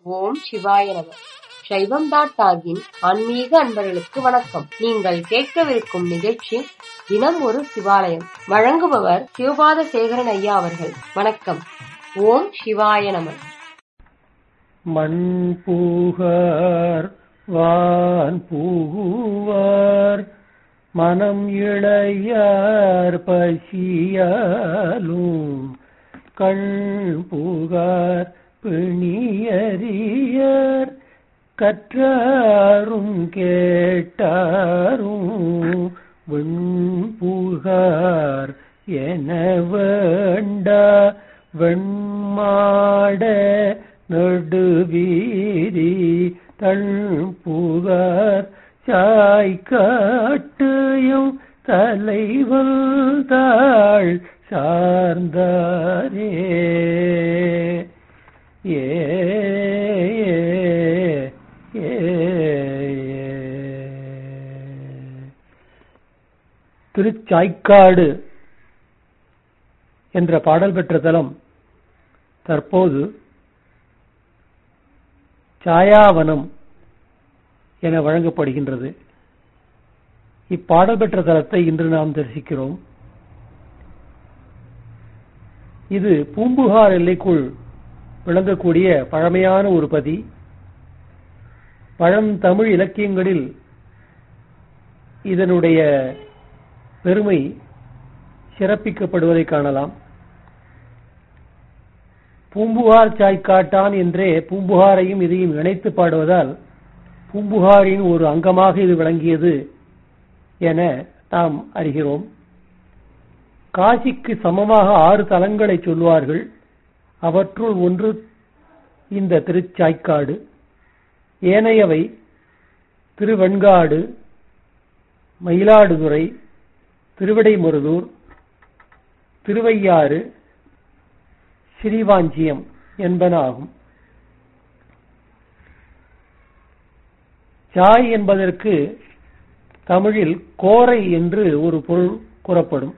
ஓம் சிவாய நம சைவம் டாட் டாகின் ஆன்மீக அன்பர்களுக்கு வணக்கம் நீங்கள் கேட்கவிருக்கும் நிகழ்ச்சி தினம் ஒரு சிவாலயம் வழங்குபவர் சிவபாத சேகரன் ஐயா அவர்கள் வணக்கம் ஓம் சிவாய நம மண் பூகார் வான் பூவார் மனம் இளையார் பசியாலும் கண் புகார் பிணியறியர் கற்றாரும் கேட்டாரும் வெண்புகார் என வேண்டா வெண்மாட நடுவீதி தள் புகார் சாய் காட்டையும் தலைவல் தாழ் சார்ந்தாரே ஏ ஏ, ஏ. திருச்சாய்க்காடு என்ற பாடல் பெற்ற தலம் தற்போது சாயாவனம் என வழங்கப்படுகின்றது இப்பாடல் பெற்ற தலத்தை இன்று நாம் தரிசிக்கிறோம் இது பூம்புகார் எல்லைக்குள் விளங்கக்கூடிய பழமையான ஒரு பதி பழந்தமிழ் இலக்கியங்களில் இதனுடைய பெருமை சிறப்பிக்கப்படுவதை காணலாம் பூம்புகார் சாய்க்காட்டான் என்றே பூம்புகாரையும் இதையும் இணைத்து பாடுவதால் பூம்புகாரின் ஒரு அங்கமாக இது விளங்கியது என நாம் அறிகிறோம் காசிக்கு சமமாக ஆறு தலங்களை சொல்வார்கள் அவற்றுள் ஒன்று இந்த திருச்சாய்க்காடு ஏனையவை திருவெண்காடு மயிலாடுதுறை திருவிடைமருதூர் திருவையாறு ஸ்ரீவாஞ்சியம் என்பன ஆகும் சாய் என்பதற்கு தமிழில் கோரை என்று ஒரு பொருள் கூறப்படும்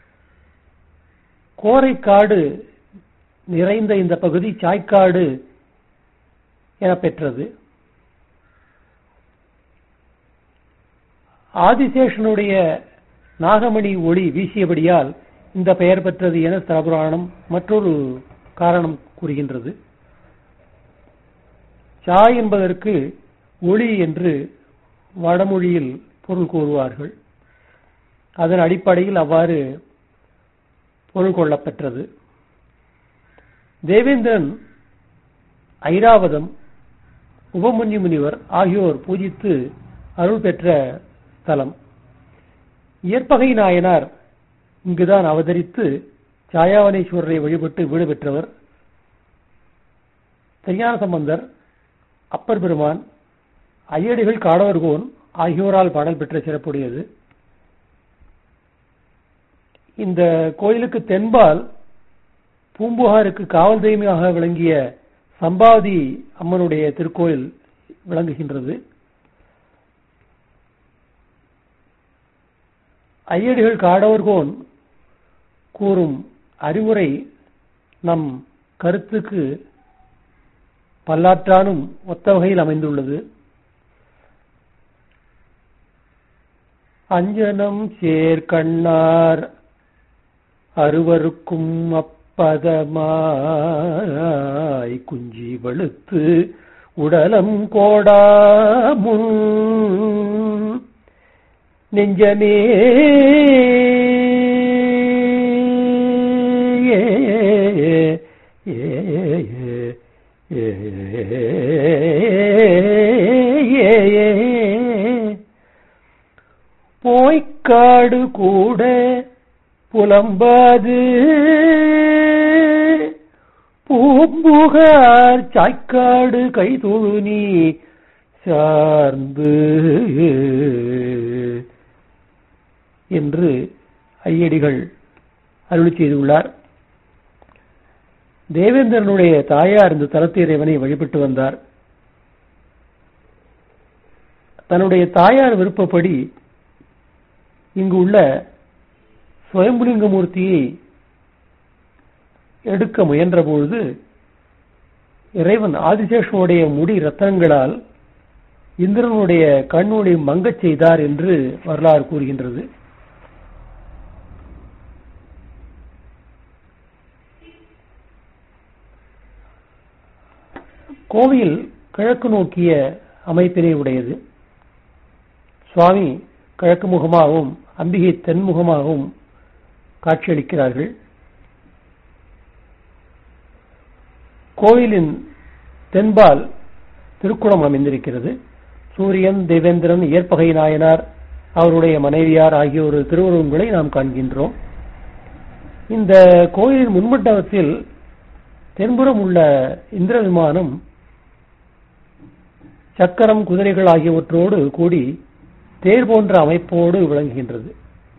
கோரைக்காடு நிறைந்த இந்த பகுதி சாய்க்காடு என பெற்றது ஆதிசேஷனுடைய நாகமணி ஒளி வீசியபடியால் இந்த பெயர் பெற்றது என தலபுராணம் மற்றொரு காரணம் கூறுகின்றது சாய் என்பதற்கு ஒளி என்று வடமொழியில் பொருள் கூறுவார்கள் அதன் அடிப்படையில் அவ்வாறு பொருள் கொள்ளப்பெற்றது தேவேந்திரன் ஐராவதம் உபமன்யு முனிவர் ஆகியோர் பூஜித்து அருள் பெற்ற ஸ்தலம் இயற்பகை நாயனார் இங்குதான் அவதரித்து சாயாவனேஸ்வரரை வழிபட்டு வீடு பெற்றவர் திருஞான சம்பந்தர் அப்பர் பெருமான் ஐயடிகள் காடவர்கோன் ஆகியோரால் பாடல் பெற்ற சிறப்புடையது இந்த கோயிலுக்கு தென்பால் பூம்புகாருக்கு காவல் தெய்வமாக விளங்கிய சம்பாதி அம்மனுடைய திருக்கோயில் விளங்குகின்றது ஐயடிகள் காடவர்கோன் கூறும் அறிவுரை நம் கருத்துக்கு பல்லாற்றானும் ஒத்த வகையில் அமைந்துள்ளது அஞ்சனம் சேர்கண்ணார் அறுவருக்கும் அப்பதமாய் குஞ்சி வழுத்து உடலம் கோடாமுன் நெஞ்சமே போய்க்காடு கூட புலம்பாது பூம்புகார் சாய்க்காடு கைதொழு நீ சார்ந்து என்று ஐயடிகள் அருளி செய்துள்ளார் தேவேந்திரனுடைய தாயார் இந்த தலத்து இறைவனை வழிபட்டு வந்தார் தன்னுடைய தாயார் விருப்பப்படி இங்கு உள்ள சுயம்புலிங்க மூர்த்தியை எடுக்க முயன்ற பொழுது இறைவன் ஆதிசேஷனுடைய முடி ரத்தனங்களால் இந்திரனுடைய கண்ணொளி மங்கச் செய்தார் என்று வரலாறு கூறுகின்றது கோவில் கிழக்கு நோக்கிய அமைப்பினை உடையது சுவாமி கிழக்கு முகமாகவும் அம்பிகை தென்முகமாகவும் காட்சியளிக்கிறார்கள் கோயிலின் தென்பால் திருக்குளம் அமைந்திருக்கிறது சூரியன் தேவேந்திரன் இயற்பகை நாயனார் அவருடைய மனைவியார் ஆகியோர் திருவுருவங்களை நாம் காண்கின்றோம் இந்த கோயிலின் முன்மண்டபத்தில் தென்புறம் உள்ள இந்திர விமானம் சக்கரம் குதிரைகள் ஆகியவற்றோடு கூடி தேர் போன்ற அமைப்போடு விளங்குகின்றது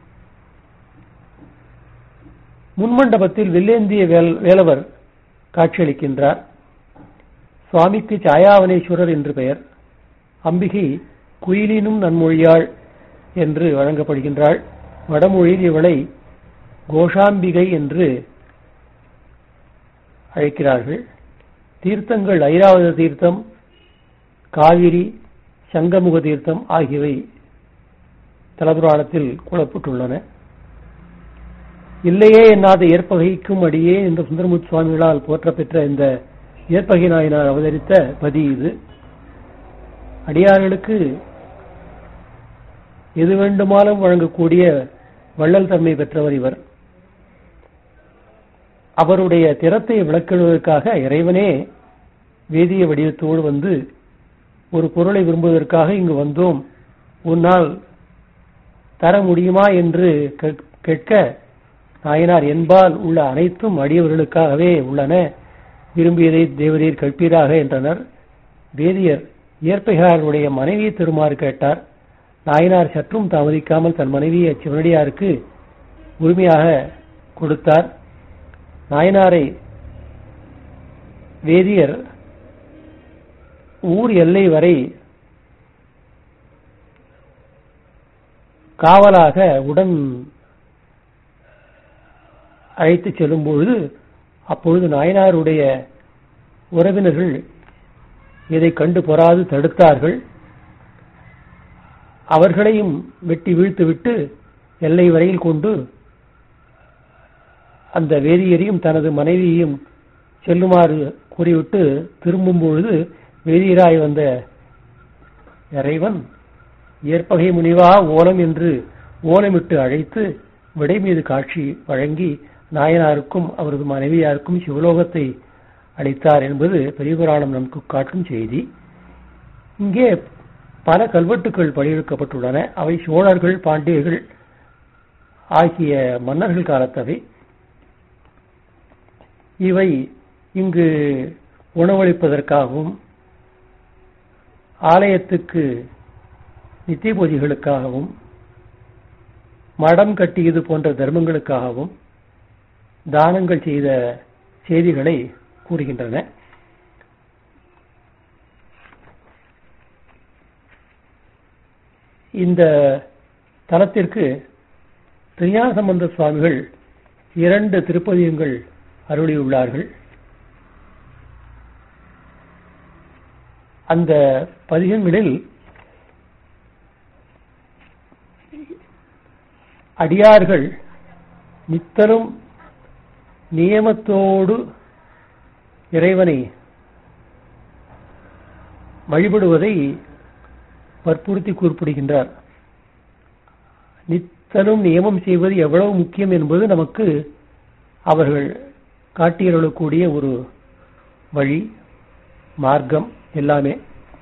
முன்மண்டபத்தில் வில்லேந்திய வேலவர் காட்சியளிக்கின்றார் சுவாமிக்கு சாயாவனேஸ்வரர் என்று பெயர் அம்பிகை குயிலினும் நன்மொழியாள் என்று வழங்கப்படுகின்றாள் வடமொழியில் இவளை கோஷாம்பிகை என்று அழைக்கிறார்கள் தீர்த்தங்கள் ஐராவத தீர்த்தம் காவிரி சங்கமுக தீர்த்தம் ஆகியவை தலபுராணத்தில் கூறப்பட்டுள்ளன இல்லையே என்னாத ஏற்பகைக்கும் அடியே என்ற சுந்தரமுத் சுவாமிகளால் போற்ற பெற்ற இந்த ஏற்பகை நாயனார் அவதரித்த பதி இது அடியார்களுக்கு எது வேண்டுமானும் வழங்கக்கூடிய வள்ளல் தன்மை பெற்றவர் இவர் அவருடைய திறத்தை விளக்கிடுவதற்காக இறைவனே வேதிய வடிவத்தோடு வந்து ஒரு பொருளை விரும்புவதற்காக இங்கு வந்தோம் உன்னால் தர முடியுமா என்று கேட்க நாயனார் என்பால் உள்ள அனைத்தும் அடியவர்களுக்காகவே உள்ளன விரும்பியதை தேவரீர் கற்பீராக என்றனர் வேதியர் இயற்பையாருடைய மனைவியை திருமாறு கேட்டார் நாயனார் சற்றும் தாமதிக்காமல் தன் மனைவியை அச்சிவனடியாருக்கு உரிமையாக கொடுத்தார் நாயனாரை வேதியர் ஊர் எல்லை வரை காவலாக உடன் அழைத்து செல்லும் பொழுது அப்பொழுது நாயனாருடைய உறவினர்கள் இதை கண்டு பொறாது தடுத்தார்கள் அவர்களையும் வெட்டி வீழ்த்துவிட்டு எல்லை வரையில் கொண்டு அந்த வேதியரையும் தனது மனைவியையும் செல்லுமாறு கூறிவிட்டு திரும்பும் பொழுது வேதியராய் வந்த இறைவன் ஏற்பகை முனிவா ஓலம் என்று ஓலமிட்டு அழைத்து விடை மீது காட்சி வழங்கி நாயனாருக்கும் அவரது மனைவியாருக்கும் சிவலோகத்தை அளித்தார் என்பது பெரியபுராணம் நமக்கு காட்டும் செய்தி இங்கே பல கல்வெட்டுக்கள் பணியெடுக்கப்பட்டுள்ளன அவை சோழர்கள் பாண்டியர்கள் ஆகிய மன்னர்கள் காலத்தவை இவை இங்கு உணவளிப்பதற்காகவும் ஆலயத்துக்கு நித்திய பூஜைகளுக்காகவும் மடம் கட்டியது போன்ற தர்மங்களுக்காகவும் தானங்கள் செய்த செய்திகளை கூறுகின்றன இந்த தலத்திற்கு திருஞான சம்பந்த சுவாமிகள் இரண்டு திருப்பதியங்கள் அருளியுள்ளார்கள் அந்த பதிகங்களில் அடியார்கள் நித்தலும் நியமத்தோடு இறைவனை வழிபடுவதை வற்புறுத்தி குறிப்பிடுகின்றார் நித்தலும் நியமம் செய்வது எவ்வளவு முக்கியம் என்பது நமக்கு அவர்கள் காட்டியருளக்கூடிய ஒரு வழி மார்க்கம் எல்லாமே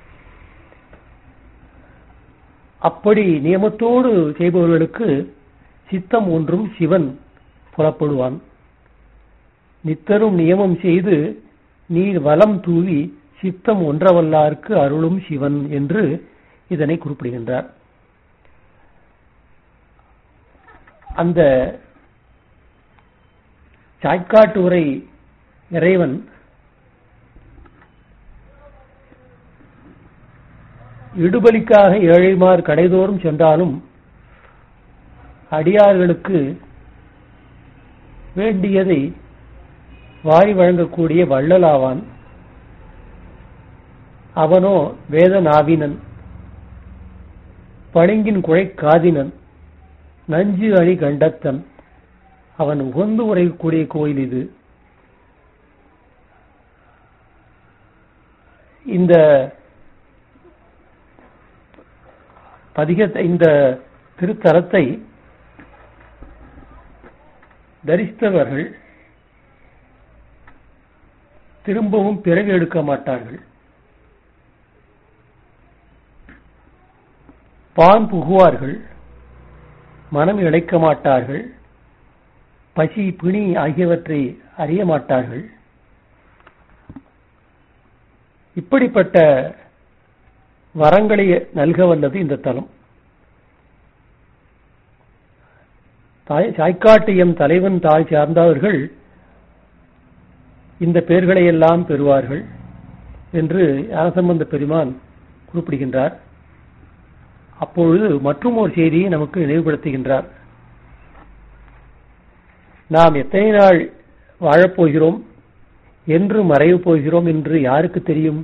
அப்படி நியமத்தோடு செய்பவர்களுக்கு சித்தம் ஒன்றும் சிவன் புலப்படுவான் நித்தரும் நியமம் செய்து நீர் வலம் தூவி சித்தம் ஒன்றவல்லார்க்கு அருளும் சிவன் என்று இதனை குறிப்பிடுகின்றார் அந்த சாய்க்காட்டு உரை இறைவன் இடுபலிக்காக ஏழைமார் கடைதோறும் சென்றாலும் அடியார்களுக்கு வேண்டியதை வாரி வழங்கக்கூடிய வள்ளலாவான் அவனோ வேத நாவினன் பளிங்கின் குழை காதினன் நஞ்சு அணி கண்டத்தன் அவன் உகந்து உரையக்கூடிய கோயில் இது இந்த பதிகத்தை இந்த திருத்தலத்தை தரிசித்தவர்கள் திரும்பவும் பிறகு எடுக்க மாட்டார்கள் பான் புகுவார்கள் மனம் இழைக்க மாட்டார்கள் பசி பிணி ஆகியவற்றை அறிய மாட்டார்கள் இப்படிப்பட்ட வரங்களை நல்க வல்லது இந்த தலம் தாய் சாய்க்காட்டியம் தலைவன் தாய் சார்ந்தவர்கள் இந்த பெயர்களை எல்லாம் பெறுவார்கள் என்று ஞானசம்பந்த பெருமான் குறிப்பிடுகின்றார் அப்பொழுது மற்றும் ஒரு செய்தியை நமக்கு நினைவுபடுத்துகின்றார் நாம் எத்தனை நாள் வாழப்போகிறோம் என்று மறைவு போகிறோம் என்று யாருக்கு தெரியும்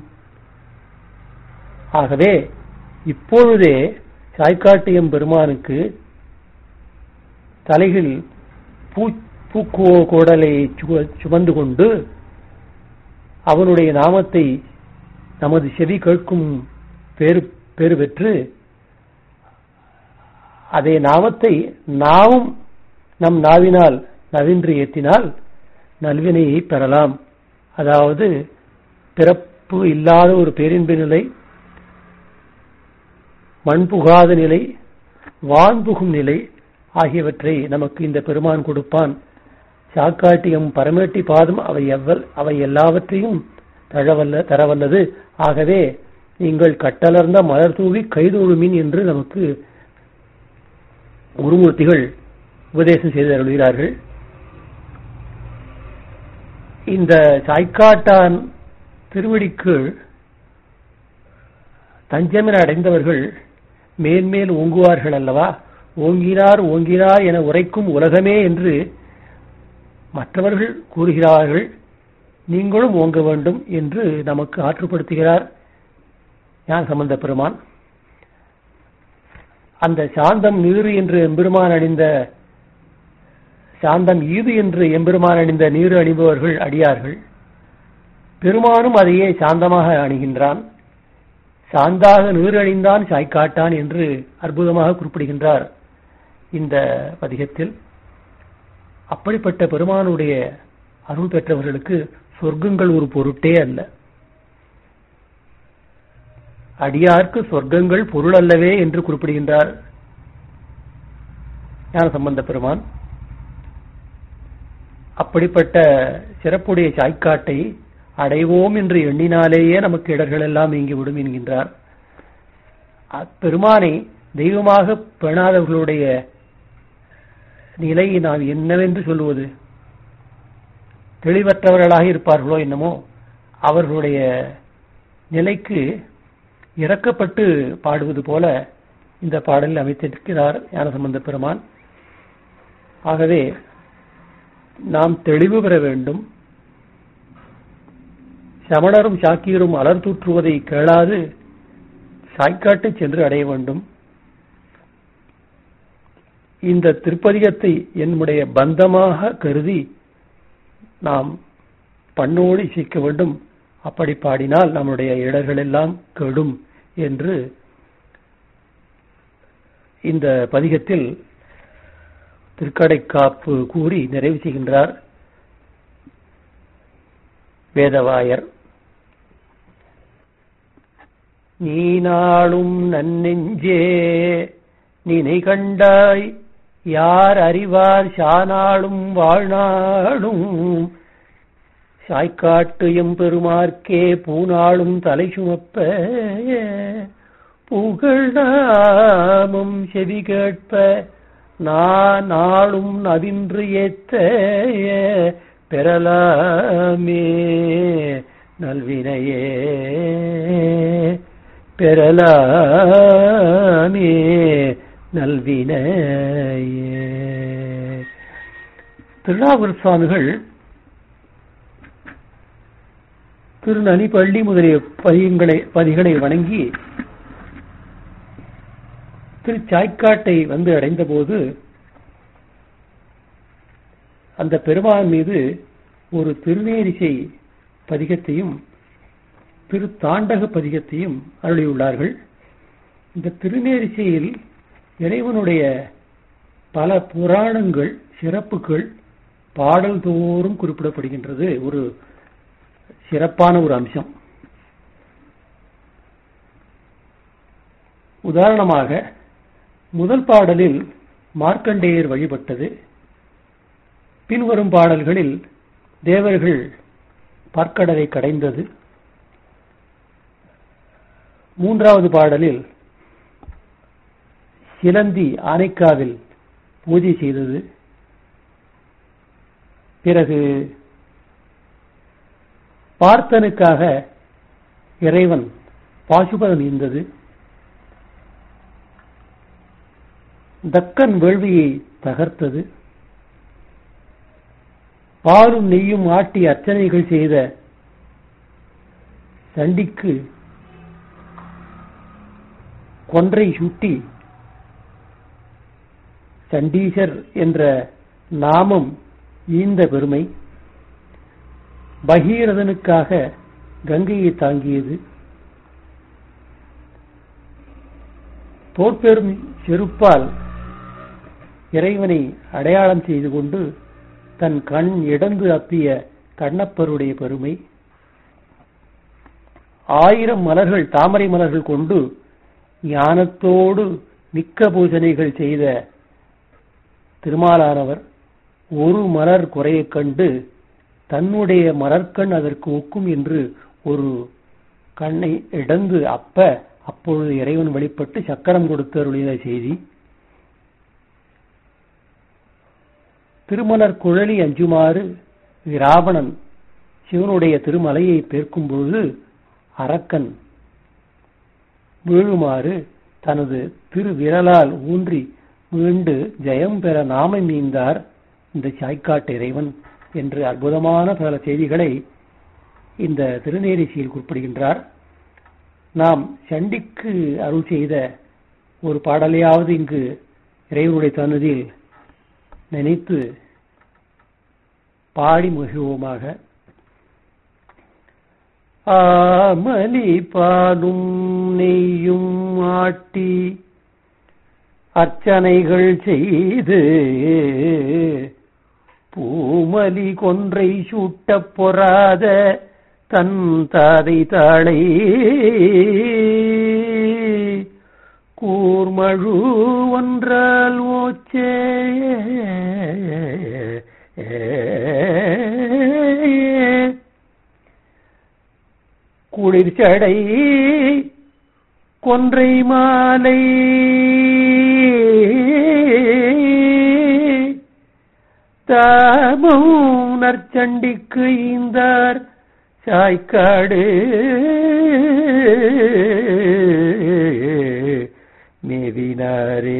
ஆகவே இப்பொழுதே சாய்க்காட்டியம் பெருமானுக்கு தலையில் பூ பூக்கோ கோடலை சுமந்து கொண்டு அவனுடைய நாமத்தை நமது செவி கேட்கும் பேரு பேறு பெற்று அதே நாமத்தை நாமும் நம் நாவினால் நவின்று ஏற்றினால் நல்வினையை பெறலாம் அதாவது பிறப்பு இல்லாத ஒரு பேரின்ப நிலை மண் புகாத நிலை வான்புகும் நிலை ஆகியவற்றை நமக்கு இந்த பெருமான் கொடுப்பான் சாக்காட்டியம் பரமேட்டி பாதம் அவை எவ்வல் அவை எல்லாவற்றையும் தழவல்ல தரவல்லது ஆகவே நீங்கள் கட்டலர்ந்த மலர் தூவி கைதொழுமின் என்று நமக்கு குருமூர்த்திகள் உபதேசம் செய்து அருள்கிறார்கள் இந்த சாய்க்காட்டான் திருவடிக்கு தஞ்சமென அடைந்தவர்கள் மேன்மேல் ஓங்குவார்கள் அல்லவா ஓங்கினார் ஓங்கினார் என உரைக்கும் உலகமே என்று மற்றவர்கள் கூறுகிறார்கள் நீங்களும் ஓங்க வேண்டும் என்று நமக்கு ஆற்றுப்படுத்துகிறார் ஞான சம்பந்த பெருமான் அந்த சாந்தம் நீரு என்று எம்பெருமான் அணிந்த சாந்தம் ஈது என்று எம்பெருமான் அணிந்த நீரு அணிபவர்கள் அடியார்கள் பெருமானும் அதையே சாந்தமாக அணிகின்றான் சாந்தாக நீர் அணிந்தான் சாய்க்காட்டான் என்று அற்புதமாக குறிப்பிடுகின்றார் இந்த பதிகத்தில் அப்படிப்பட்ட பெருமானுடைய அருள் பெற்றவர்களுக்கு சொர்க்கங்கள் ஒரு பொருட்டே அல்ல அடியார்க்கு சொர்க்கங்கள் பொருள் அல்லவே என்று குறிப்பிடுகின்றார் ஞான சம்பந்த பெருமான் அப்படிப்பட்ட சிறப்புடைய சாய்க்காட்டை அடைவோம் என்று எண்ணினாலேயே நமக்கு இடர்கள் எல்லாம் நீங்கிவிடும் என்கின்றார் பெருமானை தெய்வமாக பெணாதவர்களுடைய நிலையை நாம் என்னவென்று சொல்லுவது தெளிவற்றவர்களாக இருப்பார்களோ என்னமோ அவர்களுடைய நிலைக்கு இறக்கப்பட்டு பாடுவது போல இந்த பாடலில் அமைத்திருக்கிறார் ஞானசம்பந்த பெருமான் ஆகவே நாம் தெளிவு பெற வேண்டும் சமணரும் சாக்கியரும் அலர் தூற்றுவதை கேளாது சாய்க்காட்டை சென்று அடைய வேண்டும் இந்த திருப்பதிகத்தை என்னுடைய பந்தமாக கருதி நாம் பண்ணோடு இசைக்க வேண்டும் அப்படி பாடினால் நம்முடைய இடர்கள் எல்லாம் கெடும் என்று இந்த பதிகத்தில் திருக்கடைக்காப்பு கூறி நிறைவு செய்கின்றார் வேதவாயர் நீ நாளும் நன்னெஞ்சே நினை கண்டாய் யார் அறிவார் சானாளும் வாழ்நாளும் சாய்க்காட்டு எம்பெருமார்க்கே பூநாளும் தலை சுமப்ப புகழ் நாமம் செவி கேட்ப நான் நாளும் நவின்று ஏத்த பெறலாமே நல்வினையே பெறலாமே நல்வினையே திருநாவூர் சுவாமிகள் திருநனி பள்ளி முதலிய பதிகங்களை பதிகளை வணங்கி திருச்சாய்க்காட்டை வந்து அடைந்தபோது அந்த பெருமான் மீது ஒரு திருநேரிசை பதிகத்தையும் திரு தாண்டக பதிகத்தையும் அருளியுள்ளார்கள் இந்த திருநேரிசையில் இறைவனுடைய பல புராணங்கள் சிறப்புகள் பாடல் தோறும் குறிப்பிடப்படுகின்றது ஒரு சிறப்பான ஒரு அம்சம் உதாரணமாக முதல் பாடலில் மார்க்கண்டேயர் வழிபட்டது பின்வரும் பாடல்களில் தேவர்கள் பார்க்கடலை கடைந்தது மூன்றாவது பாடலில் சிலந்தி ஆனைக்காவில் பூஜை செய்தது பிறகு பார்த்தனுக்காக இறைவன் பாசுபதம் ஈந்தது தக்கன் வேள்வியை தகர்த்தது பாலும் நெய்யும் ஆட்டி அர்ச்சனைகள் செய்த சண்டிக்கு கொன்றை சுட்டி சண்டீசர் என்ற நாமம் ஈந்த பெருமை பகீரதனுக்காக கங்கையை தாங்கியது தோற்பெரும் செருப்பால் இறைவனை அடையாளம் செய்து கொண்டு தன் கண் இடந்து அப்பிய கண்ணப்பருடைய பெருமை ஆயிரம் மலர்கள் தாமரை மலர்கள் கொண்டு ஞானத்தோடு மிக்க பூஜனைகள் செய்த திருமாலானவர் ஒரு மலர் குறையக் கண்டு தன்னுடைய மலர்கண் அதற்கு ஒக்கும் என்று ஒரு கண்ணை இடந்து அப்ப அப்பொழுது இறைவன் வெளிப்பட்டு சக்கரம் கொடுத்து அருளின செய்தி திருமலர் குழலி அஞ்சுமாறு ராவணன் சிவனுடைய திருமலையை பேர்க்கும் பொழுது அரக்கன் வீழுமாறு தனது திரு விரலால் ஊன்றி மீண்டு ஜெயம் பெற நாம மீந்தார் இந்த சாய்க்காட்டு இறைவன் என்று அற்புதமான பல செய்திகளை இந்த திருநேரிசையில் குறிப்பிடுகின்றார் நாம் சண்டிக்கு அருள் செய்த ஒரு பாடலையாவது இங்கு இறைவனுடைய தன்னதில் நினைத்து பாடி மகிழ்வோமாக ஆமலி பாலும் நெய்யும் ஆட்டி அர்ச்சனைகள் செய்து பூமலி கொன்றை சூட்டப் பொறாத தன் தாதை தாளை கூர்மழு ஒன்றால் ஓச்சே குளிர்ச்சடை கொன்றை மாலை தாமும் நற்சண்டிக்கு ஈந்தார் சாய்க்காடு மேவினாரே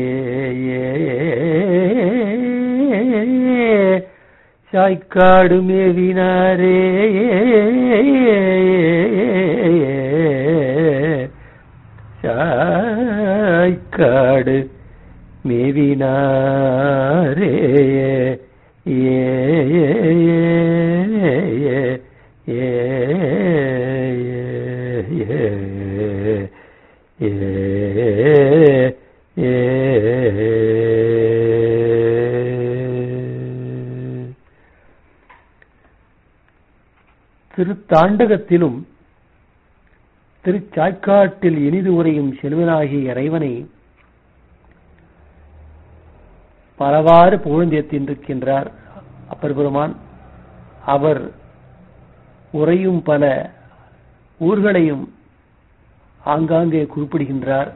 சாய்க்காடு மேவினாரே சாய்க்காடு மேவினாரே ஏ ஏ திருத்தாண்டகத்திலும் திருச்சாய்க்காட்டில் இனிது உரையும் செல்வனாகிய இறைவனை பலவாறு புகழ்ந்தேத்திருக்கின்றார் அப்பர் பெருமான் அவர் உரையும் பல ஊர்களையும் ஆங்காங்கே குறிப்பிடுகின்றார்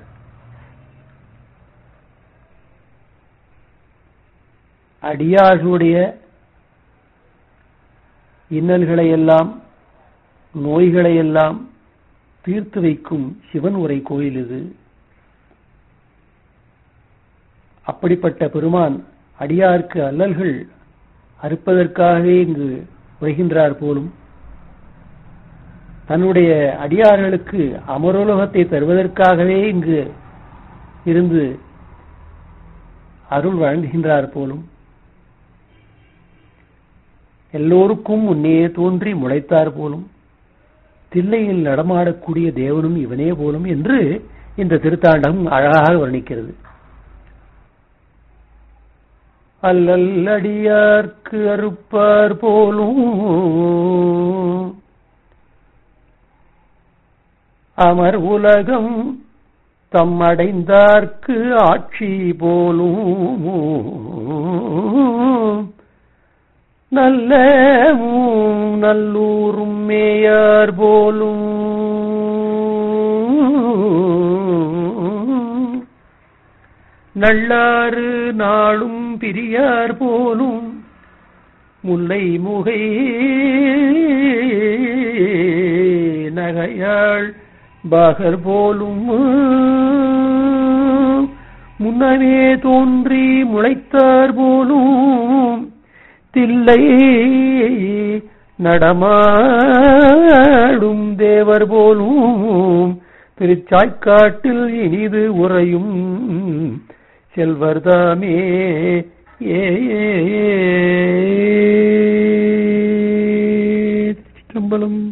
அடியார்களுடைய இன்னல்களை எல்லாம் நோய்களை எல்லாம் தீர்த்து வைக்கும் சிவன் உரை கோயில் இது அப்படிப்பட்ட பெருமான் அடியார்க்கு அல்லல்கள் அறுப்பதற்காகவே இங்கு உரைகின்றார் போலும் தன்னுடைய அடியார்களுக்கு அமரோலகத்தை தருவதற்காகவே இங்கு இருந்து அருள் வழங்குகின்றார் போலும் எல்லோருக்கும் முன்னே தோன்றி முளைத்தார் போலும் தில்லையில் நடமாடக்கூடிய தேவனும் இவனே போலும் என்று இந்த திருத்தாண்டம் அழகாக வர்ணிக்கிறது அல்லல்லடியார்க்கு அறுப்பார் போலும் அமர் உலகம் தம் அடைந்தார்க்கு ஆட்சி போலும் நல்ல நல்லூரும் மேயார் போலும் நள்ளாறு நாளும் பிரியார் போலும் முல்லை முகை நகையாள் பாகர் போலும் முன்னமே தோன்றி முளைத்தார் போலும் தில்லை நடமாடும் தேவர் போலும் திருச்சாய்க்காட்டில் இனிது உறையும் செல்வர்தாமே ஏ சிற்றம்பலம்